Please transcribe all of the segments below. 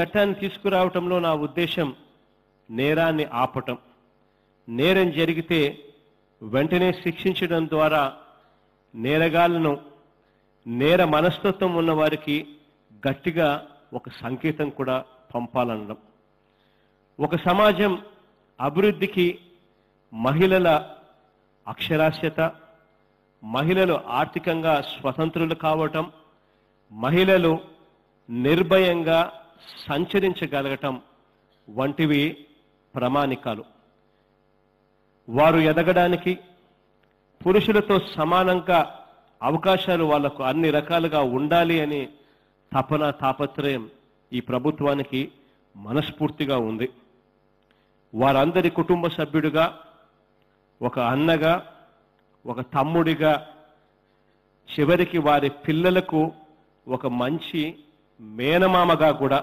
చట్టాన్ని తీసుకురావటంలో నా ఉద్దేశం నేరాన్ని ఆపటం నేరం జరిగితే వెంటనే శిక్షించడం ద్వారా నేరగాళ్లను నేర మనస్తత్వం ఉన్న వారికి గట్టిగా ఒక సంకేతం కూడా పంపాలనడం ఒక సమాజం అభివృద్ధికి మహిళల అక్షరాస్యత మహిళలు ఆర్థికంగా స్వతంత్రులు కావటం మహిళలు నిర్భయంగా సంచరించగలగటం వంటివి ప్రమాణికాలు వారు ఎదగడానికి పురుషులతో సమానంగా అవకాశాలు వాళ్లకు అన్ని రకాలుగా ఉండాలి అని తపన తాపత్రయం ఈ ప్రభుత్వానికి మనస్ఫూర్తిగా ఉంది వారందరి కుటుంబ సభ్యుడిగా ఒక అన్నగా ఒక తమ్ముడిగా చివరికి వారి పిల్లలకు ఒక మంచి మేనమామగా కూడా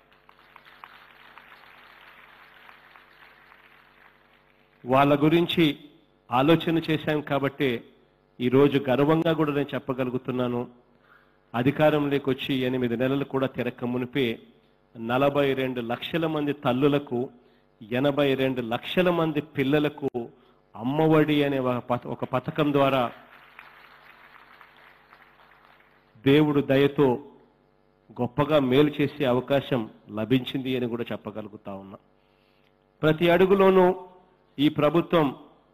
వాళ్ళ గురించి ఆలోచన చేశాం కాబట్టి ఈరోజు గర్వంగా కూడా నేను చెప్పగలుగుతున్నాను అధికారంలోకి వచ్చి ఎనిమిది నెలలు కూడా తిరక్క మునిపే నలభై రెండు లక్షల మంది తల్లులకు ఎనభై రెండు లక్షల మంది పిల్లలకు అమ్మఒడి అనే ఒక పథ- ఒక పథకం ద్వారా దేవుడు దయతో గొప్పగా మేలు చేసే అవకాశం లభించింది అని కూడా చెప్పగలుగుతా ఉన్నా ప్రతి అడుగులోనూ ఈ ప్రభుత్వం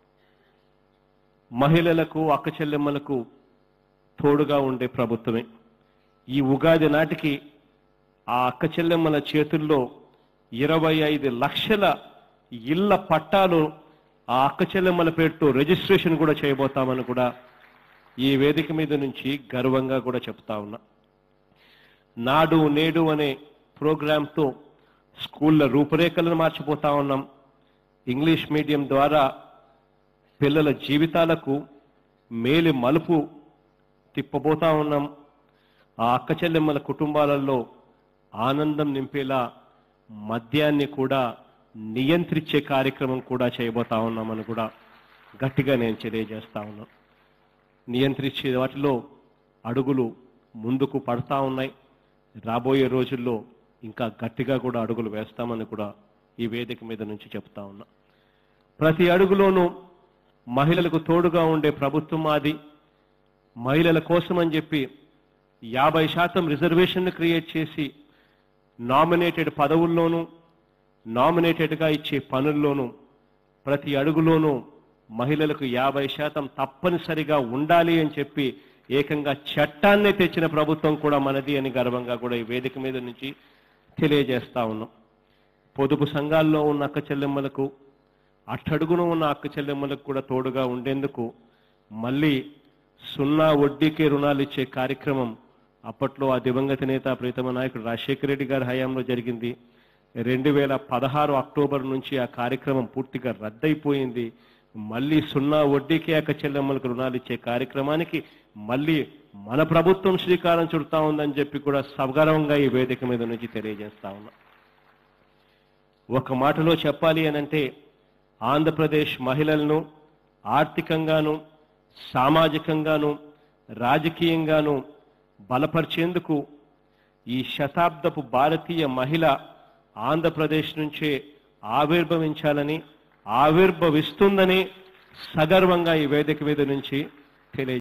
మహిళలకు అక్క చెల్లెమ్మలకు తోడుగా ఉండే ప్రభుత్వమే ఈ ఉగాది నాటికి ఆ అక్క చెల్లెమ్మల చేతుల్లో ఇరవై ఐదు లక్షల ఇళ్ల పట్టాలు ఆ అక్క చెల్లెమ్మల పేరుతో రిజిస్ట్రేషన్ కూడా చేయబోతామని కూడా ఈ వేదిక మీద నుంచి గర్వంగా కూడా చెప్తా ఉన్నా నాడు నేడు అనే ప్రోగ్రాంతో స్కూళ్ళ రూపురేఖలను మార్చిపోతా ఉన్నాం ఇంగ్లీష్ మీడియం ద్వారా పిల్లల జీవితాలకు మేలి మలుపు తిప్పబోతా ఉన్నాం ఆ అక్క చెల్లెమ్మల కుటుంబాలలో ఆనందం నింపేలా మద్యాన్ని కూడా నియంత్రించే కార్యక్రమం కూడా చేయబోతా ఉన్నామని కూడా గట్టిగా నేను తెలియజేస్తా ఉన్నాను నియంత్రించే వాటిలో అడుగులు ముందుకు పడతా ఉన్నాయి రాబోయే రోజుల్లో ఇంకా గట్టిగా కూడా అడుగులు వేస్తామని కూడా ఈ వేదిక మీద నుంచి చెప్తా ఉన్నా ప్రతి అడుగులోనూ మహిళలకు తోడుగా ఉండే ప్రభుత్వం మాది మహిళల కోసం అని చెప్పి యాభై శాతం రిజర్వేషన్ క్రియేట్ చేసి నామినేటెడ్ పదవుల్లోనూ నామినేటెడ్గా ఇచ్చే పనుల్లోనూ ప్రతి అడుగులోనూ మహిళలకు యాభై శాతం తప్పనిసరిగా ఉండాలి అని చెప్పి ఏకంగా చట్టాన్నే తెచ్చిన ప్రభుత్వం కూడా మనది అని గర్వంగా కూడా ఈ వేదిక మీద నుంచి తెలియజేస్తా ఉన్నాం పొదుపు సంఘాల్లో ఉన్న అక్క చెల్లెమ్మలకు అట్టడుగున ఉన్న అక్క చెల్లెమ్మలకు కూడా తోడుగా ఉండేందుకు మళ్ళీ సున్నా వడ్డీకే రుణాలు ఇచ్చే కార్యక్రమం అప్పట్లో ఆ దివంగత నేత ప్రీతమ నాయకుడు రాజశేఖర రెడ్డి గారి హయాంలో జరిగింది రెండు వేల పదహారు అక్టోబర్ నుంచి ఆ కార్యక్రమం పూర్తిగా రద్దయిపోయింది మళ్ళీ సున్నా వడ్డీకే అక్క చెల్లెమ్మలకు రుణాలు ఇచ్చే కార్యక్రమానికి మళ్ళీ మన ప్రభుత్వం శ్రీకారం చుడతా ఉందని చెప్పి కూడా సగర్వంగా ఈ వేదిక మీద నుంచి తెలియజేస్తా ఉన్నా ఒక మాటలో చెప్పాలి అనంటే ఆంధ్రప్రదేశ్ మహిళలను ఆర్థికంగాను సామాజికంగాను రాజకీయంగాను బలపరిచేందుకు ఈ శతాబ్దపు భారతీయ మహిళ ఆంధ్రప్రదేశ్ నుంచే ఆవిర్భవించాలని ఆవిర్భవిస్తుందని సగర్వంగా ఈ వేదిక మీద నుంచి తెలియ